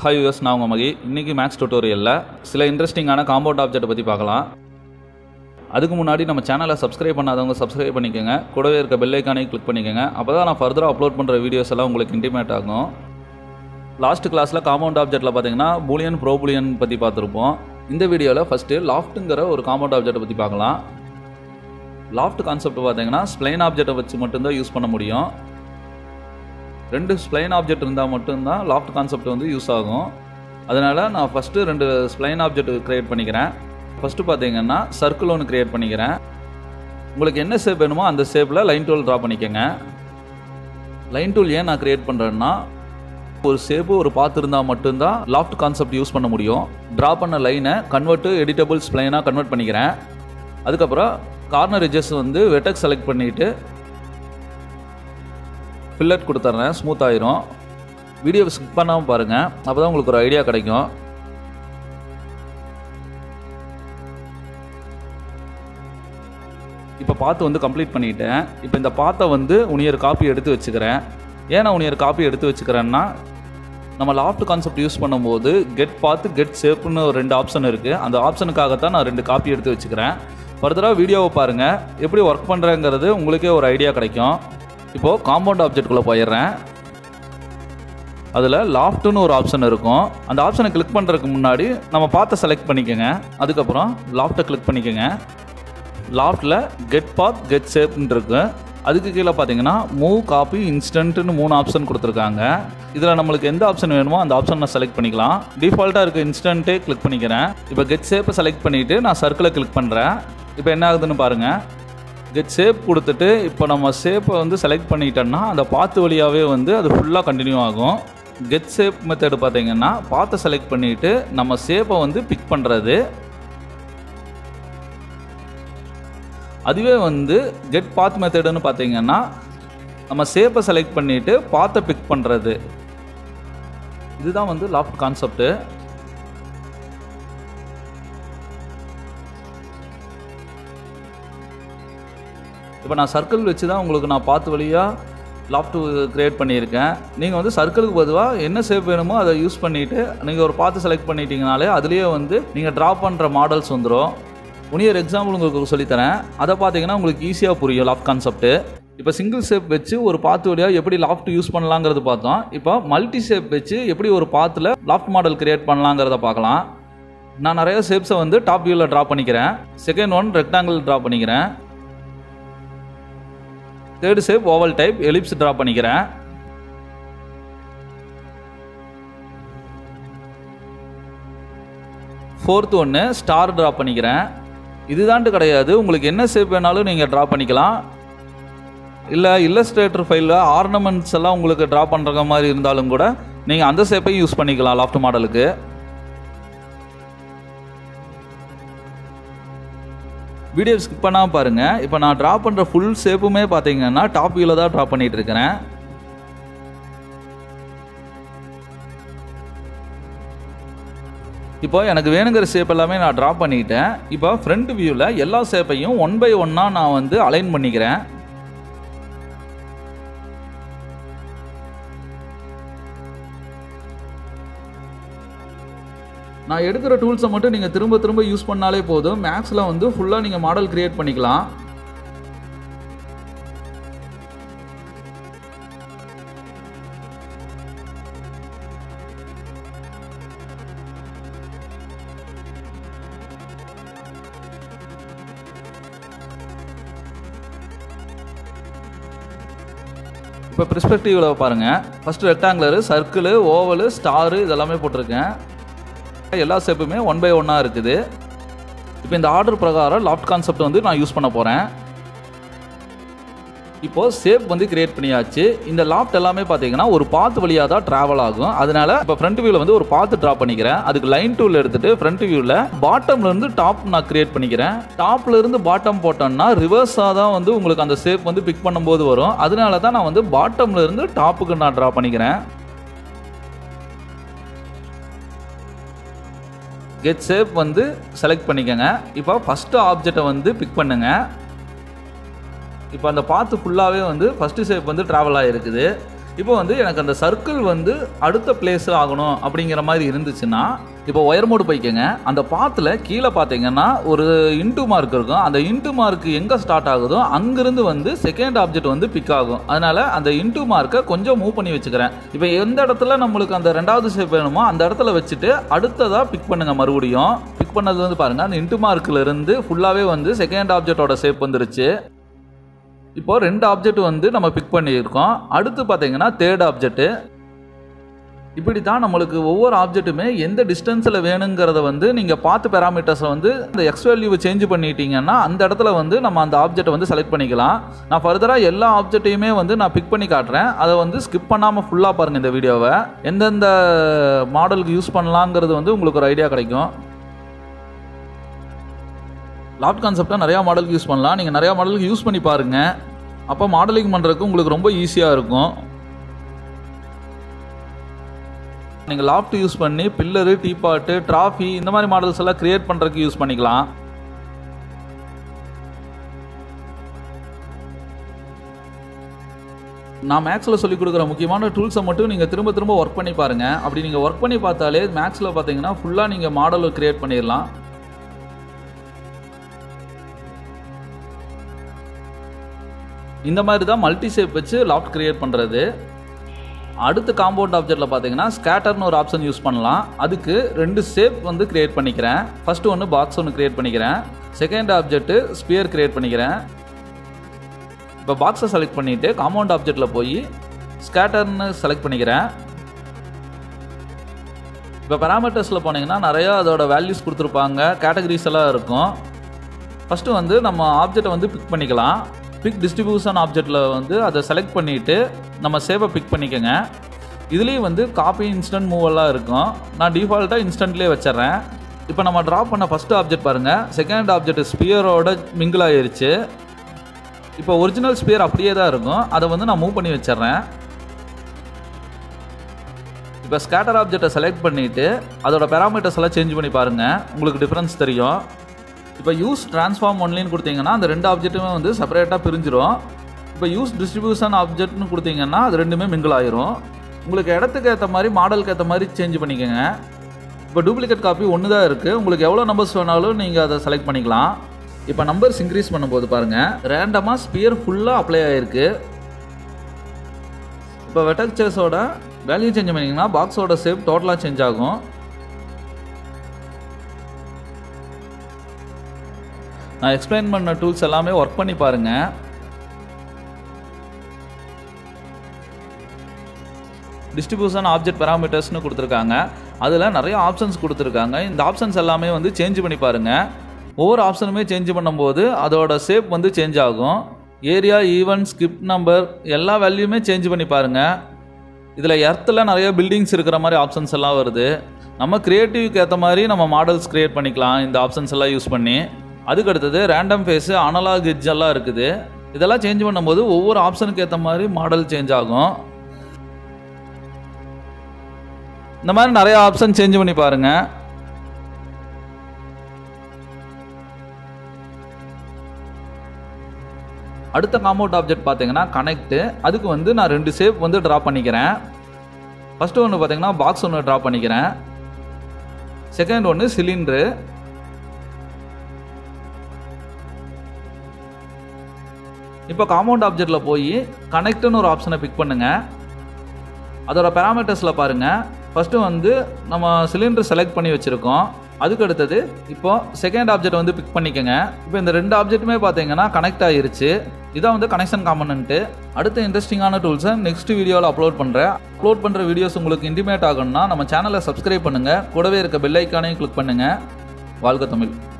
hi US நான் உங்கள் மகி இன்றைக்கி மேக்ஸ் டுட்டோரியலில் சில இன்ட்ரெஸ்டிங்கான காம்பவுண்ட் ஆப்ஜெக்ட்டை பற்றி பார்க்கலாம் அதுக்கு முன்னாடி நம்ம சேனலை சப்ஸ்கிரைப் பண்ணாதவங்க சப்ஸ்கிரைப் பண்ணிக்கோங்க கூடவே இருக்க பெல் ஐக்கானையும் கிளிக் பண்ணிக்கோங்க அப்போ தான் நான் ஃபர்தராக அப்லோட் பண்ணுற வீடியோஸ் எல்லாம் உங்களுக்கு இன்டிமேட் ஆகும் லாஸ்ட் கிளாஸில் காம்பவுண்ட் ஆப்ஜெக்ட்டில் பார்த்தீங்கன்னா பூலியன் ப்ரோபுலியன் பற்றி பார்த்துருப்போம் இந்த வீடியோவில் ஃபஸ்ட்டு லாஃப்ட்டுங்கிற ஒரு காம்பவுண்ட் ஆப்ஜெக்ட்டை பற்றி பார்க்கலாம் லாஃப்ட் கான்செப்ட் பார்த்தீங்கன்னா ஸ்ப்ளைன் ஆப்ஜெக்ட்டை வச்சு மட்டும்தான் யூஸ் பண்ண முடியும் ரெண்டு ஸ்ப்ளைன் ஆப்ஜெக்ட் இருந்தால் மட்டும்தான் லாஃப்ட் கான்செப்ட் வந்து யூஸ் ஆகும் அதனால் நான் ஃபஸ்ட்டு ரெண்டு ஸ்ப்ளைன் ஆப்ஜெக்ட் க்ரியேட் பண்ணிக்கிறேன் ஃபஸ்ட்டு பார்த்தீங்கன்னா சர்க்கிள் ஒன்று க்ரியேட் பண்ணிக்கிறேன் உங்களுக்கு என்ன ஷேப் வேணுமோ அந்த ஷேப்பில் லைன் டூல் ட்ரா பண்ணிக்கோங்க லைன் டூல் ஏன் நான் க்ரியேட் பண்ணுறேன்னா ஒரு ஷேப்பு ஒரு பாத்து இருந்தால் மட்டும்தான் லாஃப்ட் கான்செப்ட் யூஸ் பண்ண முடியும் ட்ரா பண்ண லைனை கன்வெர்ட்டு எடிட்டபிள் ஸ்ப்ளைனாக கன்வெர்ட் பண்ணிக்கிறேன் அதுக்கப்புறம் கார்னர் எஜஸ் வந்து வெட்டக் செலக்ட் பண்ணிவிட்டு ஃபில்லட் கொடுத்துட்றேன் ஸ்மூத் ஆயிரும் வீடியோவை ஸ்கிப் பண்ணாமல் பாருங்கள் அப்போ தான் உங்களுக்கு ஒரு ஐடியா கிடைக்கும் இப்போ பார்த்து வந்து கம்ப்ளீட் பண்ணிட்டேன் இப்போ இந்த பாத்தை வந்து உனியர் காப்பி எடுத்து வச்சுக்கிறேன் ஏன் நான் உனியர் காப்பி எடுத்து வச்சுக்கிறேன்னா நம்ம லாஃப்ட் கான்செப்ட் யூஸ் பண்ணும்போது கெட் பார்த்து கெட் ஷேப்னு ஒரு ரெண்டு ஆப்ஷன் இருக்குது அந்த ஆப்ஷனுக்காகத்தான் நான் ரெண்டு காப்பி எடுத்து வச்சுக்கிறேன் ஃபர்தராக வீடியோவை பாருங்கள் எப்படி ஒர்க் பண்ணுறேங்கிறது உங்களுக்கே ஒரு ஐடியா கிடைக்கும் இப்போது காம்பவுண்ட் ஆப்ஜெக்ட்குள்ளே போயிடுறேன் அதில் லாஃப்ட்டுன்னு ஒரு ஆப்ஷன் இருக்கும் அந்த ஆப்ஷனை கிளிக் பண்ணுறதுக்கு முன்னாடி நம்ம பார்த்த செலக்ட் பண்ணிக்கோங்க அதுக்கப்புறம் லாஃப்ட்டை கிளிக் பண்ணிக்கோங்க லாஃப்ட்டில் கெட் பாத் கெட் ஷேப்னு இருக்கு அதுக்கு கீழே பார்த்தீங்கன்னா மூவ் காப்பி இன்ஸ்டன்ட்னு மூணு ஆப்ஷன் கொடுத்துருக்காங்க இதில் நம்மளுக்கு எந்த ஆப்ஷன் வேணுமோ அந்த ஆப்ஷனை செலக்ட் பண்ணிக்கலாம் டிஃபால்ட்டாக இருக்க இன்ஸ்டன்ட்டே கிளிக் பண்ணிக்கிறேன் இப்போ கெட் ஷேப்பை செலக்ட் பண்ணிவிட்டு நான் சர்க்கிளை கிளிக் பண்ணுறேன் இப்போ என்ன ஆகுதுன்னு பாருங்கள் கெட் ஷேப் கொடுத்துட்டு இப்போ நம்ம ஷேப்பை வந்து செலக்ட் பண்ணிட்டோம்னா அந்த பாத்து வழியாகவே வந்து அது ஃபுல்லாக கண்டினியூ ஆகும் கெட் ஷேப் மெத்தடு பார்த்தீங்கன்னா பாத்தை செலக்ட் பண்ணிவிட்டு நம்ம ஷேப்பை வந்து பிக் பண்ணுறது அதுவே வந்து கெட் பாத் மெத்தடுன்னு பார்த்தீங்கன்னா நம்ம ஷேப்பை செலக்ட் பண்ணிவிட்டு பாத்தை பிக் பண்ணுறது இதுதான் வந்து லாஃப்ட் கான்செப்ட்டு இப்போ நான் சர்க்கிள் வச்சு தான் உங்களுக்கு நான் பார்த்து வழியாக லாஃப்ட் க்ரியேட் பண்ணியிருக்கேன் நீங்கள் வந்து சர்க்கிளுக்கு பொதுவாக என்ன ஷேப் வேணுமோ அதை யூஸ் பண்ணிவிட்டு நீங்கள் ஒரு பார்த்து செலக்ட் பண்ணிட்டீங்கனாலே அதுலேயே வந்து நீங்கள் ட்ரா பண்ணுற மாடல்ஸ் வந்துடும் உனியர் எக்ஸாம்பிள் உங்களுக்கு சொல்லித்தரேன் அதை பார்த்தீங்கன்னா உங்களுக்கு ஈஸியாக புரியும் லாஃப்ட் கான்செப்ட்டு இப்போ சிங்கிள் ஷேப் வச்சு ஒரு பாத்து வழியாக எப்படி லாஃப்ட் யூஸ் பண்ணலாங்கிறது பார்த்தோம் இப்போ மல்டி ஷேப் வச்சு எப்படி ஒரு பாத்தில் லாஃப்ட் மாடல் கிரியேட் பண்ணலாங்கிறத பார்க்கலாம் நான் நிறைய ஷேப்ஸை வந்து டாப் வியூவில் ட்ரா பண்ணிக்கிறேன் செகண்ட் ஒன் ரெக்டாங்கிள் ட்ரா பண்ணிக்கிறேன் third shape oval type ellipse draw பண்ணிக்கிறேன் ஃபோர்த் ஒன்று ஸ்டார் ட்ரா பண்ணிக்கிறேன் இதுதான்ட்டு கிடையாது உங்களுக்கு என்ன ஷேப் வேணாலும் நீங்கள் ட்ரா பண்ணிக்கலாம் இல்லை இல்லஸ்ட்ரேட்டர் ஃபைலில் ஆர்னமெண்ட்ஸ் எல்லாம் உங்களுக்கு ட்ரா பண்ணுற மாதிரி இருந்தாலும் கூட நீங்கள் அந்த ஷேப்பையும் யூஸ் பண்ணிக்கலாம் லாஃப்ட் மாடலுக்கு வீடியோ ஸ்கிப் பண்ணாமல் பாருங்கள் இப்போ நான் ட்ரா பண்ணுற ஃபுல் ஷேப்புமே பார்த்தீங்கன்னா டாப் வியூவில் தான் ட்ரா பண்ணிகிட்டு இருக்கிறேன் இப்போ எனக்கு வேணுங்கிற ஷேப் எல்லாமே நான் ட்ரா பண்ணிட்டேன் இப்போ ஃப்ரண்ட் வியூவில் எல்லா ஷேப்பையும் ஒன் பை ஒன்னாக நான் வந்து அலைன் பண்ணிக்கிறேன் நான் எடுக்கிற டூல்ஸை மட்டும் நீங்கள் திரும்ப திரும்ப யூஸ் பண்ணாலே போதும் மேக்ஸில் வந்து ஃபுல்லாக நீங்கள் மாடல் க்ரியேட் பண்ணிக்கலாம் இப்போ ப்ரிஸ்பெக்டிவில் பாருங்கள் first rectangular circle oval star இதெல்லாமே போட்டிருக்கேன் எல்லா ஷேப்புமே ஒன் பை ஒன்னாக இருக்குது இப்போ இந்த ஆர்டர் பிரகாரம் லாஃப்ட் கான்செப்ட் வந்து நான் யூஸ் பண்ண போகிறேன் இப்போது ஷேப் வந்து கிரியேட் பண்ணியாச்சு இந்த லாஃப்ட் எல்லாமே பார்த்தீங்கன்னா ஒரு பாத்து வழியாக தான் ட்ராவல் ஆகும் அதனால இப்போ ஃப்ரண்ட் வியூவில் வந்து ஒரு பாத்து ட்ரா பண்ணிக்கிறேன் அதுக்கு லைன் டூல் எடுத்துட்டு ஃப்ரண்ட் வியூவில் பாட்டம்ல இருந்து டாப் நான் கிரியேட் பண்ணிக்கிறேன் டாப்ல இருந்து பாட்டம் போட்டோம்னா ரிவர்ஸாக தான் வந்து உங்களுக்கு அந்த ஷேப் வந்து பிக் பண்ணும்போது வரும் அதனால தான் நான் வந்து பாட்டம்ல இருந்து டாப்புக்கு நான் ட்ரா பண்ணிக்கிறேன் கெட் ஷேப் வந்து செலக்ட் பண்ணிக்கோங்க இப்போ ஃபஸ்ட்டு ஆப்ஜெக்டை வந்து பிக் பண்ணுங்கள் இப்போ அந்த பாத்து ஃபுல்லாகவே வந்து ஃபஸ்ட்டு ஷேப் வந்து ட்ராவல் ஆகிருக்குது இப்போ வந்து எனக்கு அந்த சர்க்கிள் வந்து அடுத்த பிளேஸ் ஆகணும் அப்படிங்கிற மாதிரி இருந்துச்சுன்னா இப்போ ஒயர் மோடு போய்க்கங்க அந்த பாத்தில் கீழே பார்த்தீங்கன்னா ஒரு இன்டு மார்க் இருக்கும் அந்த இன்டு மார்க் எங்கே ஸ்டார்ட் ஆகுதோ அங்கிருந்து வந்து செகண்ட் ஆப்ஜெக்ட் வந்து பிக் ஆகும் அதனால அந்த இன்டு மார்க்கை கொஞ்சம் மூவ் பண்ணி வச்சுக்கிறேன் இப்போ எந்த இடத்துல நம்மளுக்கு அந்த ரெண்டாவது ஷேப் வேணுமோ அந்த இடத்துல வச்சுட்டு அடுத்ததாக பிக் பண்ணுங்க மறுபடியும் பிக் பண்ணது வந்து பாருங்க அந்த இன்டு மார்க்ல இருந்து ஃபுல்லாகவே வந்து செகண்ட் ஆப்ஜெக்டோட ஷேப் வந்துருச்சு இப்போ ரெண்டு ஆப்ஜெக்ட் வந்து நம்ம பிக் பண்ணியிருக்கோம் அடுத்து பார்த்தீங்கன்னா தேர்ட் ஆப்ஜெக்ட்டு இப்படி தான் நம்மளுக்கு ஒவ்வொரு ஆப்ஜெக்ட்டுமே எந்த டிஸ்டன்ஸில் வேணுங்கிறத வந்து நீங்கள் பார்த்து பேராமீட்டர்ஸை வந்து இந்த எக்ஸ் வேல்யூவை சேஞ்ச் பண்ணிட்டீங்கன்னா அந்த இடத்துல வந்து நம்ம அந்த ஆப்ஜெக்ட்டை வந்து செலக்ட் பண்ணிக்கலாம் நான் ஃபர்தராக எல்லா ஆப்ஜெக்ட்டையுமே வந்து நான் பிக் பண்ணி காட்டுறேன் அதை வந்து ஸ்கிப் பண்ணாமல் ஃபுல்லாக பாருங்கள் இந்த வீடியோவை எந்தெந்த மாடலுக்கு யூஸ் பண்ணலாங்கிறது வந்து உங்களுக்கு ஒரு ஐடியா கிடைக்கும் லாப்ட் கான்செப்டை நிறையா மாடலுக்கு யூஸ் பண்ணலாம் நீங்கள் நிறையா மாடலுக்கு யூஸ் பண்ணி பாருங்கள் அப்போ மாடலிங் பண்ணுறதுக்கு உங்களுக்கு ரொம்ப ஈஸியாக இருக்கும் நீங்கள் லாஃப்ட் யூஸ் பண்ணி பில்லரு டீபாட்டு ட்ராஃபி இந்த மாதிரி மாடல்ஸ் எல்லாம் கிரியேட் பண்ணுறதுக்கு யூஸ் பண்ணிக்கலாம் நான் மேக்ஸில் சொல்லிக் கொடுக்குற முக்கியமான டூல்ஸை மட்டும் நீங்கள் திரும்ப திரும்ப ஒர்க் பண்ணி பாருங்கள் அப்படி நீங்கள் ஒர்க் பண்ணி பார்த்தாலே மேக்ஸில் பார்த்தீங்கன்னா ஃபுல்லாக நீங்கள் மாடல் கிரியேட் பண்ணிடலாம் இந்த மாதிரி தான் மல்டி ஷேப் வச்சு லாஃப்ட் கிரியேட் பண்ணுறது அடுத்த காம்பவுண்ட் ஆப்ஜெக்ட்டில் பார்த்தீங்கன்னா ஸ்கேட்டர்னு ஒரு ஆப்ஷன் யூஸ் பண்ணலாம் அதுக்கு ரெண்டு ஷேப் வந்து கிரியேட் பண்ணிக்கிறேன் ஃபஸ்ட்டு ஒன்று பாக்ஸ் ஒன்று கிரியேட் பண்ணிக்கிறேன் செகண்ட் ஆப்ஜெக்ட்டு ஸ்பியர் கிரியேட் பண்ணிக்கிறேன் இப்போ பாக்ஸை செலக்ட் பண்ணிவிட்டு காம்பவுண்ட் ஆப்ஜெக்ட்டில் போய் ஸ்கேட்டர்னு செலக்ட் பண்ணிக்கிறேன் இப்போ பேராமீட்டர்ஸில் போனீங்கன்னா நிறையா அதோட வேல்யூஸ் கொடுத்துருப்பாங்க கேட்டகரிஸ் எல்லாம் இருக்கும் ஃபஸ்ட்டு வந்து நம்ம ஆப்ஜெக்டை வந்து பிக் பண்ணிக்கலாம் பிக் டிஸ்ட்ரிபியூஷன் ஆப்ஜெக்டில் வந்து அதை செலக்ட் பண்ணிவிட்டு நம்ம சேவை பிக் பண்ணிக்கோங்க இதுலேயும் வந்து காப்பி இன்ஸ்டன்ட் மூவ் எல்லாம் இருக்கும் நான் டிஃபால்ட்டாக இன்ஸ்டன்ட்லேயே வச்சிட்றேன் இப்போ நம்ம ட்ரா பண்ண ஃபஸ்ட்டு ஆப்ஜெக்ட் பாருங்கள் செகண்ட் ஆப்ஜெக்ட் ஸ்பியரோட மிங்கிள் ஆயிருச்சு இப்போ ஒரிஜினல் ஸ்பியர் அப்படியே தான் இருக்கும் அதை வந்து நான் மூவ் பண்ணி வச்சிட்றேன் இப்போ ஸ்கேட்டர் ஆப்ஜெக்டை செலக்ட் பண்ணிவிட்டு அதோட பேராமீட்டர்ஸ் எல்லாம் சேஞ்ச் பண்ணி பாருங்கள் உங்களுக்கு டிஃப்ரென்ஸ் தெரியும் இப்போ யூஸ் ட்ரான்ஸ்ஃபார்ம் ஒன்லின்னு கொடுத்தீங்கன்னா அந்த ரெண்டு ஆப்ஜெக்ட்டுமே வந்து செப்பரேட்டாக பிரிஞ்சிரும் இப்போ யூஸ் டிஸ்ட்ரிபியூஷன் ஆப்ஜெக்ட்னு கொடுத்தீங்கன்னா அது ரெண்டுமே மிங்கிள் ஆயிரும் உங்களுக்கு இடத்துக்கு ஏற்ற மாதிரி மாடலுக்கு ஏற்ற மாதிரி சேஞ்ச் பண்ணிக்கோங்க இப்போ டூப்ளிகேட் காப்பி ஒன்று தான் இருக்குது உங்களுக்கு எவ்வளோ நம்பர்ஸ் வேணாலும் நீங்கள் அதை செலக்ட் பண்ணிக்கலாம் இப்போ நம்பர்ஸ் இன்க்ரீஸ் பண்ணும்போது பாருங்கள் ரேண்டமாக ஸ்பியர் ஃபுல்லாக அப்ளை ஆகிருக்கு இப்போ வெட்டக்சர்ஸோட வேல்யூ சேஞ்ச் பண்ணிங்கன்னா பாக்ஸோட ஷேப் டோட்டலாக சேஞ்ச் ஆகும் நான் எக்ஸ்பிளைன் பண்ண டூல்ஸ் எல்லாமே ஒர்க் பண்ணி பாருங்கள் டிஸ்ட்ரிபியூஷன் ஆப்ஜெக்ட் பேராமீட்டர்ஸ்னு கொடுத்துருக்காங்க அதில் நிறைய ஆப்ஷன்ஸ் கொடுத்துருக்காங்க இந்த ஆப்ஷன்ஸ் எல்லாமே வந்து சேஞ்ச் பண்ணி பாருங்கள் ஒவ்வொரு ஆப்ஷனுமே சேஞ்ச் பண்ணும்போது அதோட ஷேப் வந்து சேஞ்ச் ஆகும் ஏரியா ஈவன் ஸ்கிப் நம்பர் எல்லா வேல்யூமே சேஞ்ச் பண்ணி பாருங்கள் இதில் எர்த்தில் நிறைய பில்டிங்ஸ் இருக்கிற மாதிரி ஆப்ஷன்ஸ் எல்லாம் வருது நம்ம க்ரியேட்டிவ்க்கு ஏற்ற மாதிரி நம்ம மாடல்ஸ் க்ரியேட் பண்ணிக்கலாம் இந்த ஆப்ஷன்ஸ் எல்லாம் யூஸ் பண்ணி அதுக்கு அடுத்தது ரேண்டம் ஃபேஸு அனலாக் எட்ஜ் எல்லாம் இருக்குது இதெல்லாம் சேஞ்ச் பண்ணும்போது ஒவ்வொரு ஆப்ஷனுக்கு ஏற்ற மாதிரி மாடல் சேஞ்ச் ஆகும் இந்த மாதிரி நிறைய ஆப்ஷன் சேஞ்ச் பண்ணி பாருங்க அடுத்த காம்பவுண்ட் ஆப்ஜெக்ட் பார்த்தீங்கன்னா கனெக்ட் அதுக்கு வந்து நான் ரெண்டு ஷேப் வந்து ட்ரா பண்ணிக்கிறேன் ஃபஸ்ட்டு ஒன்று பார்த்தீங்கன்னா பாக்ஸ் ஒன்று ட்ரா பண்ணிக்கிறேன் செகண்ட் ஒன்று சிலிண்ட்ரு இப்போ காம்பவுண்ட் ஆப்ஜெக்டில் போய் கனெக்ட்னு ஒரு ஆப்ஷனை பிக் பண்ணுங்கள் அதோட பேராமீட்டர்ஸில் பாருங்கள் ஃபஸ்ட்டு வந்து நம்ம சிலிண்டர் செலக்ட் பண்ணி வச்சுருக்கோம் அதுக்கு அடுத்தது இப்போ செகண்ட் ஆப்ஜெக்ட் வந்து பிக் பண்ணிக்கோங்க இப்போ இந்த ரெண்டு ஆப்ஜெக்ட்டுமே பார்த்தீங்கன்னா கனெக்ட் ஆயிருச்சு இதான் வந்து கனெக்ஷன் காம்பனண்ட்டு அடுத்த இன்ட்ரெஸ்டிங்கான டூல்ஸை நெக்ஸ்ட் வீடியோவில் அப்லோட் பண்ணுறேன் அப்லோட் பண்ணுற வீடியோஸ் உங்களுக்கு இன்டிமேட் ஆகணும்னா நம்ம சேனலை சப்ஸ்கிரைப் பண்ணுங்கள் கூடவே இருக்க பெல் ஐக்கானையும் கிளிக் பண்ணுங்கள் வாழ்க தமிழ்